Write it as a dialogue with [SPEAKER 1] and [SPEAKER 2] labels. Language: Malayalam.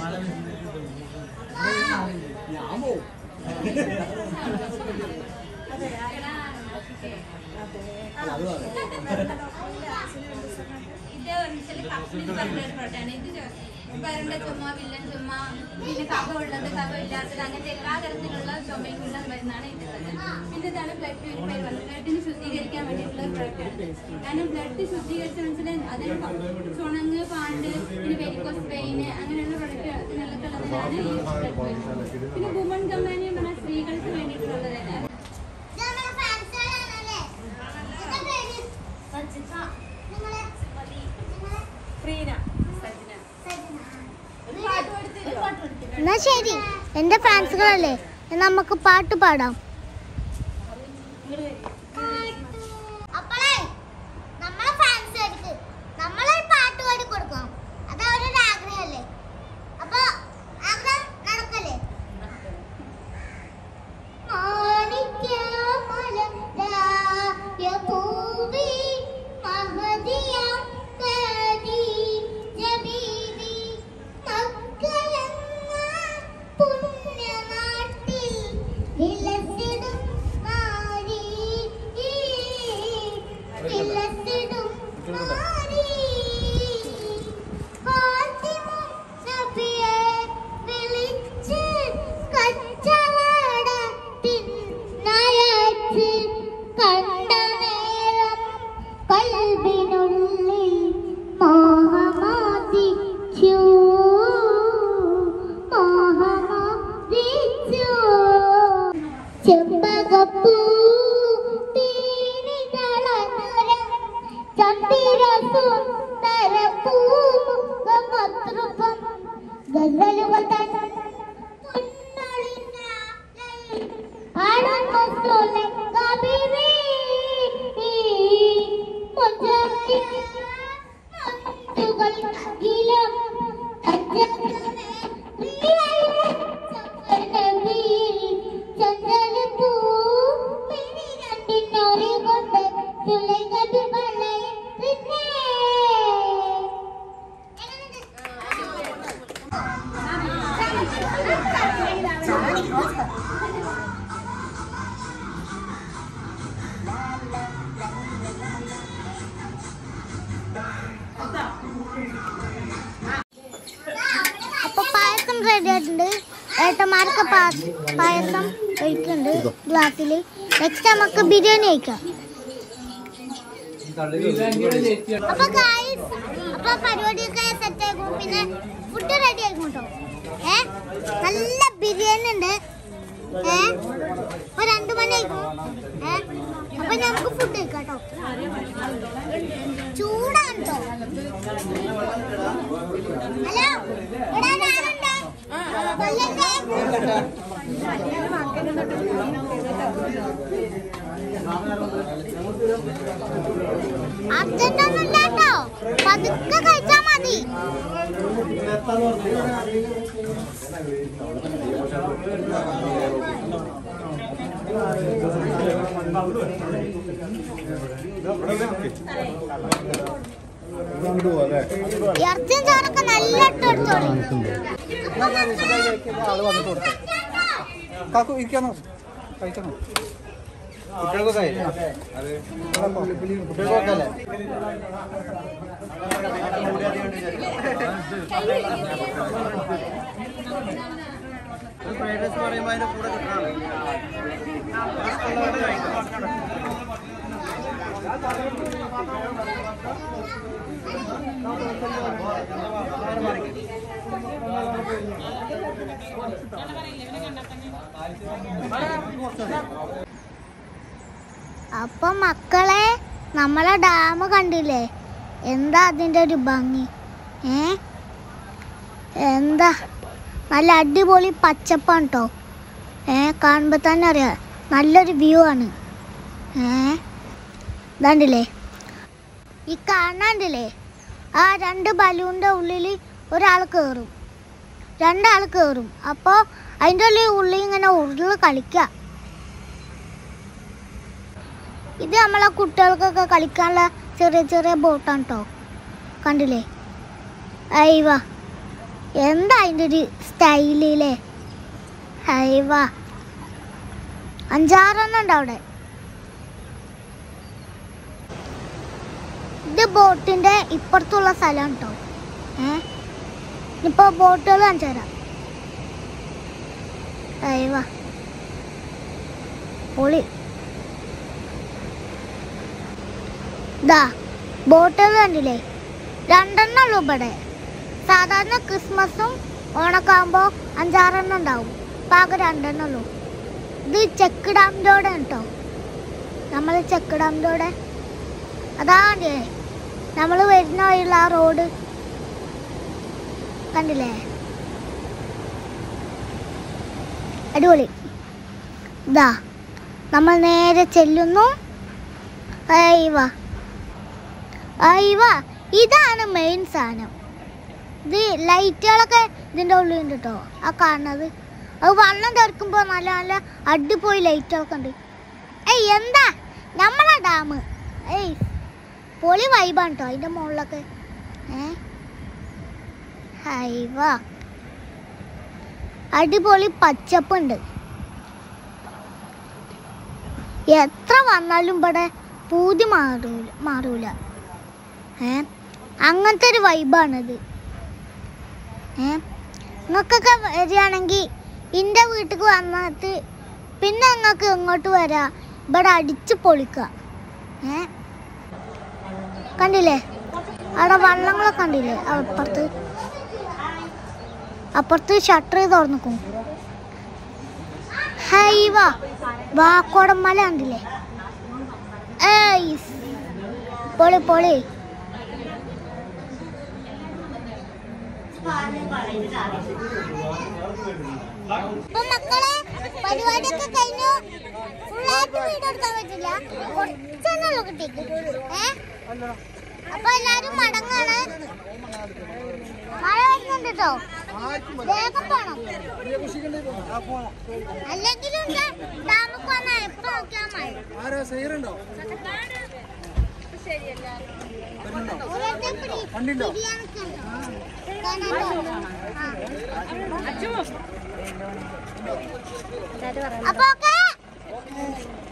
[SPEAKER 1] ഇത് ചില കപ്പിന് പറഞ്ഞൊരു പ്രോട്ടാണ് ഇത് വരണ്ട ചുമ വില്ലൻ ചുമ പിന്നെ കഫ ഉള്ളത് കഫ ഇല്ലാത്തത് അങ്ങനത്തെ എല്ലാ തരത്തിലുള്ള ചുമയ്ക്കുള്ള മരുന്നാണ് ഇത് പിന്നെ ഇതാണ് ബ്ലഡ് പ്യൂരിഫയർ വന്നത് ബ്ലഡിന് ശുദ്ധീകരിക്കാൻ വേണ്ടിയിട്ടുള്ള ഒരു പ്രൊഡക്റ്റാണ് കാരണം ബ്ലഡ് ശുദ്ധീകരിച്ച മനസ്സിൽ അതിന് ചുണങ്ങ് പാണ്ട് പിന്നെ വെരിക്കോസ് പെയിന് അങ്ങനെയുള്ള പ്രൊഡക്റ്റ് അതിനുള്ളതാണ് ഈ ബ്ലഡ് പ്യൂരിഫയർ പിന്നെ വുമൺ കമ്പാനി പറഞ്ഞാൽ സ്ത്രീകൾക്ക് വേണ്ടിയിട്ടുള്ളതല്ല
[SPEAKER 2] എന്നാ ശരി എന്റെ ഫാൻസുകളല്ലേ നമുക്ക് പാട്ട് പാടാം അപ്പോളേ നമ്മളെ ഫാൻസുകാർക്ക് നമ്മളൊരു പാട്ട് പാടി കൊടുക്കണം അത് അവരുടെ ആഗ്രഹമല്ലേ അപ്പൊ ആഗ്രഹം നടക്കല്ലേ മാണിക്യമലരായ മഹതിയാം ഖദീജബീവി മക്കളെന്ന പുണ്യനാട്ടിൽ വിലസിടും നാരി വിലസിടും നാരി ഫാത്തിമ നബിയെ വിളിച്ച് കച്ചവടത്തിൻ നയച്ച് കണ്ട നേരം കൽബിനുള്ളിൽ മോഹമാദിച്ചു മോഹമാദിച്ചു ചെമ്പകപ്പൂ തീരിതളനുരം ചന്ദ്രസുന്ദര പൂമുഖമതൃപം ഗസലുകൾ തൻ പൊന്നൊളിഞ്ഞ ആടുന്ന സോലങ്ക ബീവി മുജാഹിദ് മന്തുകൾ ഇലം അജ്ജകനെ ചന്ദ്രപൂ മിനി രണ്ടിനോറി കൊണ്ട് തുലകത് വളയുന്നേ അപ്പൊ പായസം റെഡി ആയിട്ടുണ്ട് ഏട്ടന്മാർക്ക് പാ- പായസം കഴിക്കുന്നുണ്ട് ഗ്ലാസ്സിൽ നെക്സ്റ്റ് നമുക്ക് ബിരിയാണി കഴിക്കാം അപ്പൊ guys, അപ്പൊ പരിപാടിയൊക്കെ സെറ്റ് ആക്കും പിന്നെ ഫുഡ് റെഡി ആക്കും കേട്ടോ ഏ നല്ല ബിരിയാണി ഉണ്ട് ഏ ഒരു രണ്ടു മണി ആയിക്കും ഏ അപ്പൊ നമുക്ക് ഫുഡ് കഴിക്കാം കേട്ടോ ചൂടാണ് കേട്ടോ ഹലോ ഇവിടെ ആരുണ്ട് കൊല്ലത്തെ അർജന്റൊന്നും ഇല്ല കേട്ടോ പതുക്കെ കഴിച്ചാ മതി ഇറച്ചും ചോറൊക്കെ നല്ല ഇട്ട് എടുത്തോളി
[SPEAKER 3] കാക്കു ഇരിക്കാനോ കഴിക്കണോ കുട്ടികൾക്കൊക്കെ കുട്ടികൾക്കൊക്കെ അല്ലേ ഫ്രൈഡ് റൈസ് പറയുമ്പോൾ അതിന്റെ കൂടെ കിട്ടണം
[SPEAKER 2] അപ്പൊ മക്കളെ നമ്മളെ ഡാം കണ്ടില്ലേ എന്താ അതിന്റെ ഒരു ഭംഗി ഏ എന്താ നല്ല അടിപൊളി പച്ചപ്പാണ് കേട്ടോ ഏ കാണുമ്പോൾ തന്നെ അറിയാം നല്ലൊരു വ്യൂ ആണ് ഏ ഇതാണ്ടില്ലേ ഈ കാണാണ്ടില്ലേ ആ രണ്ട് ബലൂണിൻ്റെ ഉള്ളിൽ ഒരാൾ കയറും രണ്ടാൾ കയറും അപ്പോൾ അതിൻ്റെ ഉള്ളിൽ ഉള്ളിൽ ഇങ്ങനെ ഉരുള് കളിക്കുക ഇത് നമ്മളെ കുട്ടികൾക്കൊക്കെ കളിക്കാനുള്ള ചെറിയ ചെറിയ ബോട്ടാണ് കേട്ടോ കണ്ടില്ലേ അയ്യവ എന്താ അതിൻ്റെ ഒരു സ്റ്റൈലില്ലേ ഹൈവ അഞ്ചാറെണ്ണം ഉണ്ട് അവിടെ ഇത് ബോട്ടിന്റെ ഇപ്പുറത്തുള്ള സ്ഥലം കേട്ടോ ഏ ഇപ്പൊ ബോട്ടുകൾ കാണിച്ചു തരാം ഹൈവ പൊളി ദാ ബോട്ടുകൾ കണ്ടില്ലേ രണ്ടെണ്ണം ഉള്ളൂ ഇവിടെ സാധാരണ ക്രിസ്മസും ഓണക്കാകുമ്പോ അഞ്ചാറെണ്ണം ഉണ്ടാവും ഇപ്പം ആകെ രണ്ടെണ്ണം ഉള്ളൂ ഇത് ചെക്ക് ഡാമിൻ്റെ അവിടെ കേട്ടോ നമ്മൾ ചെക്ക് ഡാമിൻ്റെ അവിടെ അതാണ്ടേ നമ്മൾ വരുന്ന വഴിയുള്ള ആ റോഡ് കണ്ടില്ലേ അടിപൊളി ഇതാ നമ്മൾ നേരെ ചെല്ലുന്നു അയ്വ അയ്വ ഇതാണ് മെയിൻ സാധനം ഇത് ലൈറ്റുകളൊക്കെ ഇതിൻ്റെ ഉള്ളിലുണ്ട് കേട്ടോ ആ കാണുന്നത് അത് വെള്ളം തെറിക്കുമ്പോൾ നല്ല നല്ല അടിപൊളി ലൈറ്റുകളൊക്കെ ഉണ്ട് ഏയ് എന്താ നമ്മളെ ഡാം ഏയ് പൊളി വൈബാണ് കേട്ടോ അതിൻ്റെ മുകളിലൊക്കെ ഏ ഹൈവ അടിപൊളി പച്ചപ്പുണ്ട് എത്ര വന്നാലും ഇവിടെ പൂതി മാറൂല മാറൂല ഏ അങ്ങനത്തെ ഒരു വൈബാണിത് ഏ നിങ്ങൾക്കൊക്കെ വരികയാണെങ്കിൽ എൻ്റെ വീട്ടിൽ വന്നിട്ട് പിന്നെ നിങ്ങൾക്ക് ഇങ്ങോട്ട് വരാ ഇവിടെ അടിച്ച് പൊളിക്കുക ഏ കണ്ടില്ലേ അവിടെ വള്ളങ്ങളൊക്കെ കണ്ടില്ലേ അപ്പുറത്ത് അപ്പുറത്ത് ഷട്ടർ തുറന്നിക്കും ഹൈവ വാക്കോടം മല കണ്ടില്ലേ ഏയ് പൊളി പൊളി അപ്പൊ മക്കളെ പരിപാടിയൊക്കെ കഴിഞ്ഞു ഫുള്ളായിട്ട് വീഡിയോ എടുക്കാൻ പറ്റില്ല കുറച്ചെന്നുള്ളൂ കുട്ടിക്ക് ഏ അപ്പൊ എല്ലാരും മടങ്ങാണ് മഴ വരുന്നുണ്ട് കേട്ടോ വേഗം പോണം അല്ലെങ്കിലും ഡാമക്ക് വന്നാ എപ്പോ നോക്കിയാൽ മഴ
[SPEAKER 3] ആരാ സൈറുണ്ടോ
[SPEAKER 2] ഓരോരുത്തർ പിടി-
[SPEAKER 3] വണ്ടിയുണ്ടോ?
[SPEAKER 2] പിടിയാനൊക്കെയുണ്ട്. കാണാണ്ടോ? ആ. അപ്പൊ ഓക്കെ